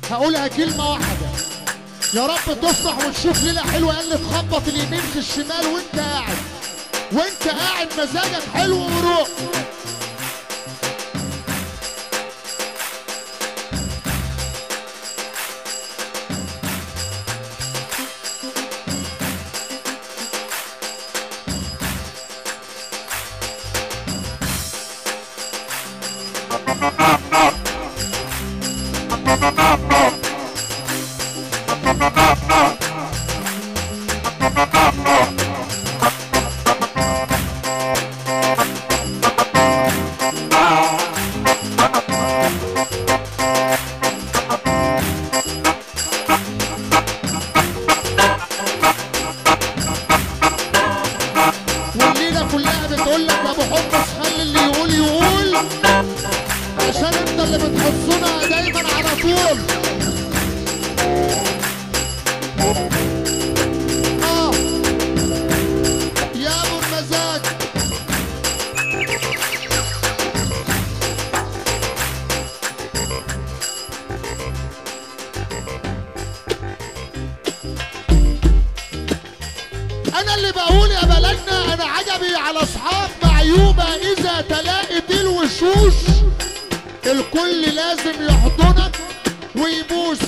هقولها كلمة واحدة يا رب تفرح وتشوف ليلة حلوة اللي تخبط اليمين في الشمال وانت قاعد وانت قاعد مزاجك حلو وروق والليلة كلها بتقول لك يا ابو حمص خلي اللي يقول يقول عشان انت اللي بتحصنا دايما على طول اه يا ابو المزاج انا اللي بقول يا بلدنا انا عجبي على اصحاب معيوبه اذا تلاقت الوشوش الكل لازم يحضنك ويبوس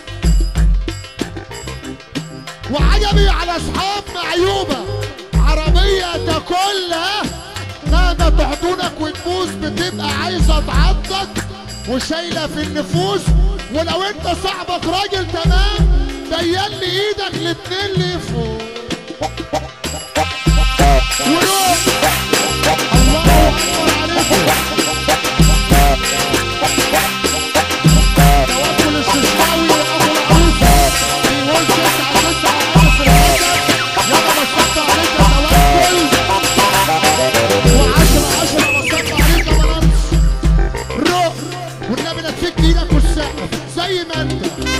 وعجبي على اصحاب معيوبه عربيه تاكلها مهما تحضنك وتبوس بتبقى عايزه تعضك وشايله في النفوس ولو انت صاحبك راجل تمام بين لي ايدك الاتنين لفوق وروح الله اكبر عليكم توكل الششتاوي ابو العروسه بيقول تسعه تسعه الف الحسن يلا بصبت عليك يا توكل وعشرة عشرة بصبت عليك يا بلانس روح والنبي لا تفك ايدك والسقف زي ما انت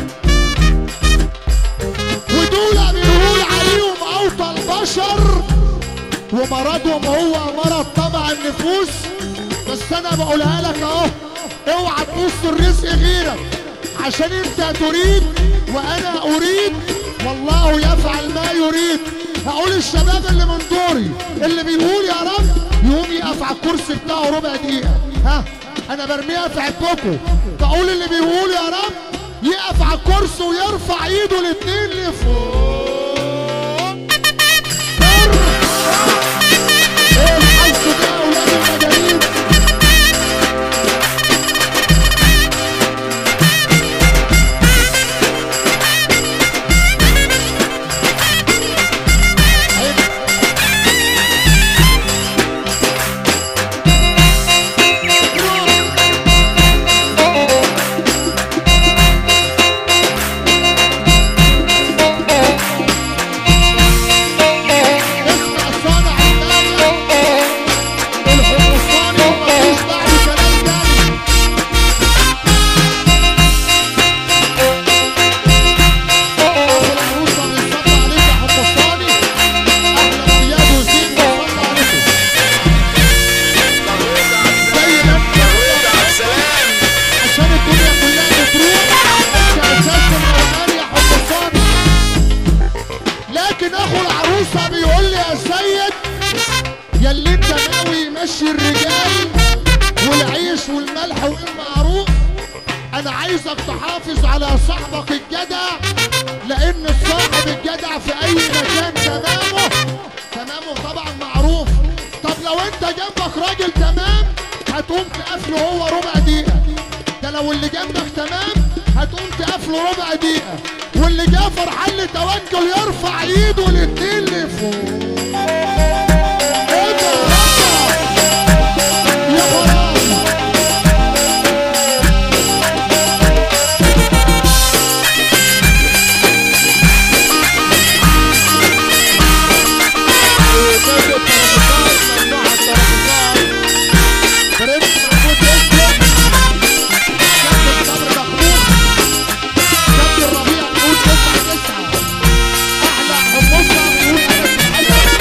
ودول بنقول عليهم اوطى البشر ومرضهم هو مرض طبع النفوس بس انا بقولها لك اهو اوعى تبص الرزق غيرك عشان انت تريد وانا اريد والله يفعل ما يريد هقول الشباب اللي من دوري اللي بيقول يا رب يقوم يقف على الكرسي بتاعه ربع دقيقة ها انا برميها في عبكم بقول اللي بيقول يا رب يقف على الكرسي ويرفع ايده الاتنين لفوق ايه الحظ ده يا اولاد المجانين اسمع صانع المانيا الحمصاني ومفيش بعد كلام تاني أبو العروسة بيصلي عليك يا حمصاني أحلى زياد وزين بيصلي عليكم زي ما انت عشان الدنيا كلها بتروح انت اساس الامان يا حمصاني لكن اخو العروسه بيقول لي يا سيد يا اللي انت ناوي يمشي الرجال والعيش والملح والمعروف انا عايزك تحافظ على صاحبك الجدع لان الصاحب الجدع في اي مكان تمامه تمامه طبعا معروف طب لو انت جنبك راجل تمام هتقوم تقفله هو ربع دقيقه ده لو اللي جنبك تمام هتقوم تقفله ربع دقيقه واللي جه فرحان لتوكل يرفع ايده الاتنين لفوق ايه ده يا خرابي برنس محمود يسلم كابتن صبري مخلوق كابتن ربيع بيقول تسعة تسعة أحلى حمصة بيقول أنا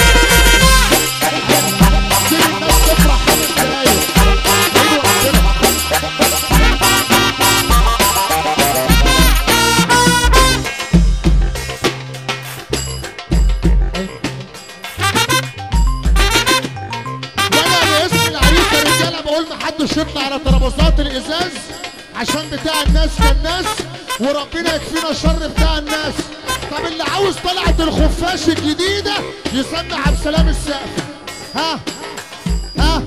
بتاع الناس كالناس وربنا يكفينا الشر بتاع الناس طب اللي عاوز طلعت الخفاش الجديدة يسمع عبد السلام السقف ها ها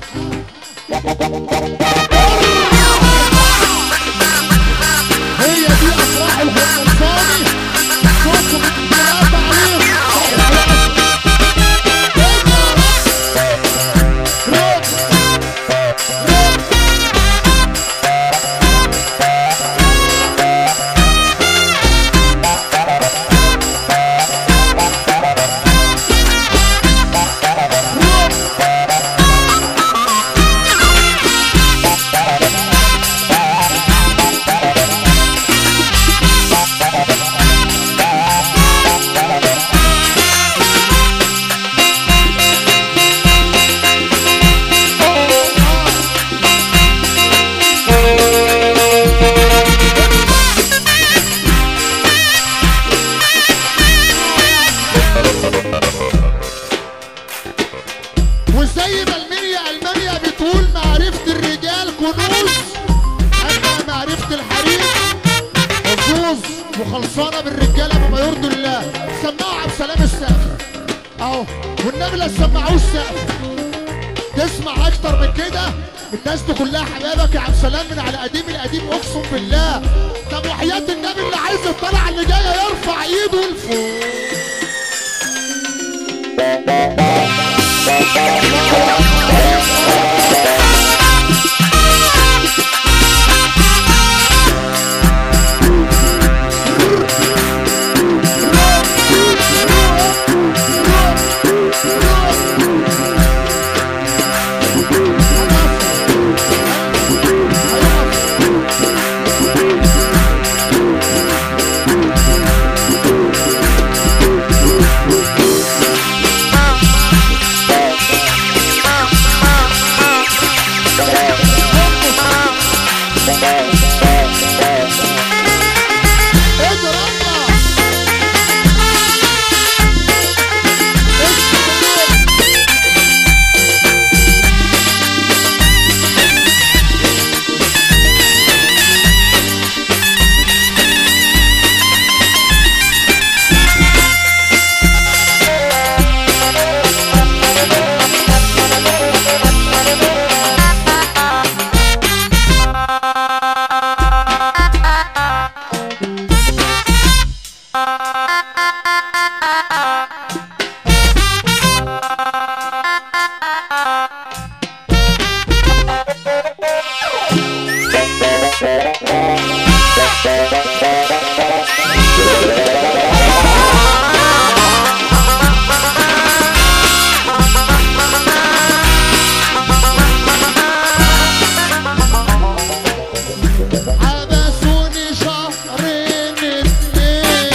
هي دي افراح الخمساني صوتكم ثلاثة عليهم روح روح وزي ما المنيا المانيا بتقول معرفة الرجال كنوز اما معرفة الحريم حظوظ وخلصانة بالرجالة بما يرضي الله سمعوا عبد السلام السقف اهو والنبي لا تسمعوش سقف تسمع اكتر من كده الناس دي كلها حبايبك يا عبد السلام من على قديم القديم اقسم بالله طب وحياة النبي اللي عايز يطلع اللي جاي يرفع ايده لفوق اضربنا حبسوني شهرين اتنين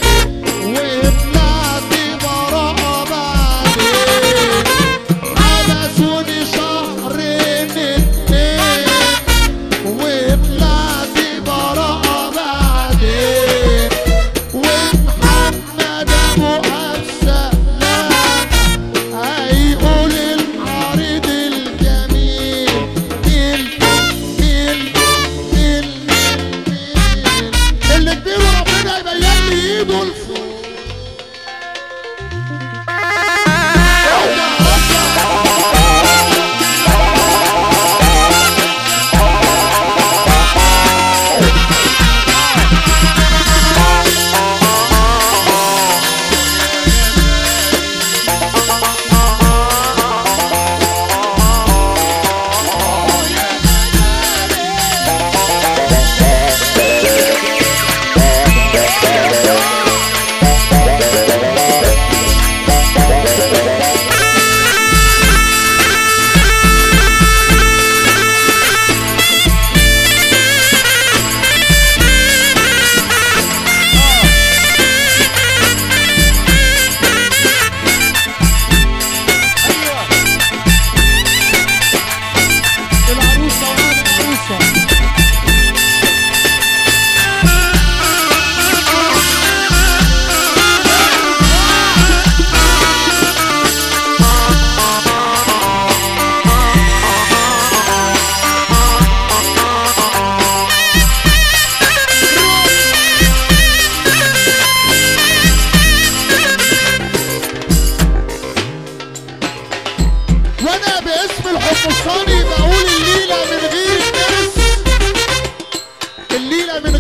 وطلعت براءة بعدين حبسوني شهرين اتنين وطلعت براءة بعدين ومحمد ابو السلام هيقول العريض الجميل ميل ميل ميل ميل اللي كبير وربنا يبين لي ايده لفوق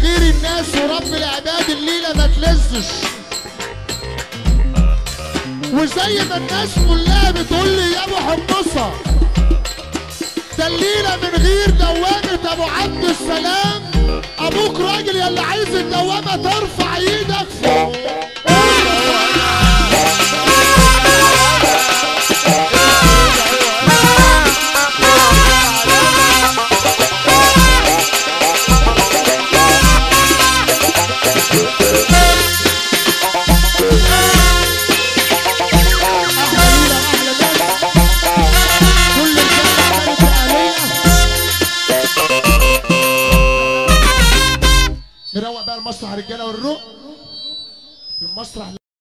خير الناس ورب العباد الليله ما تلزش وزي ما الناس كلها بتقول لي يا ابو حمصه ده الليله من غير دوامه ابو عبد السلام ابوك راجل يا اللي عايز الدوامه ترفع ايدك فوق احلى ليله احلى ناس كل الجامعه عملت اهليه نروق بقى المسرح رجاله والروق المسرح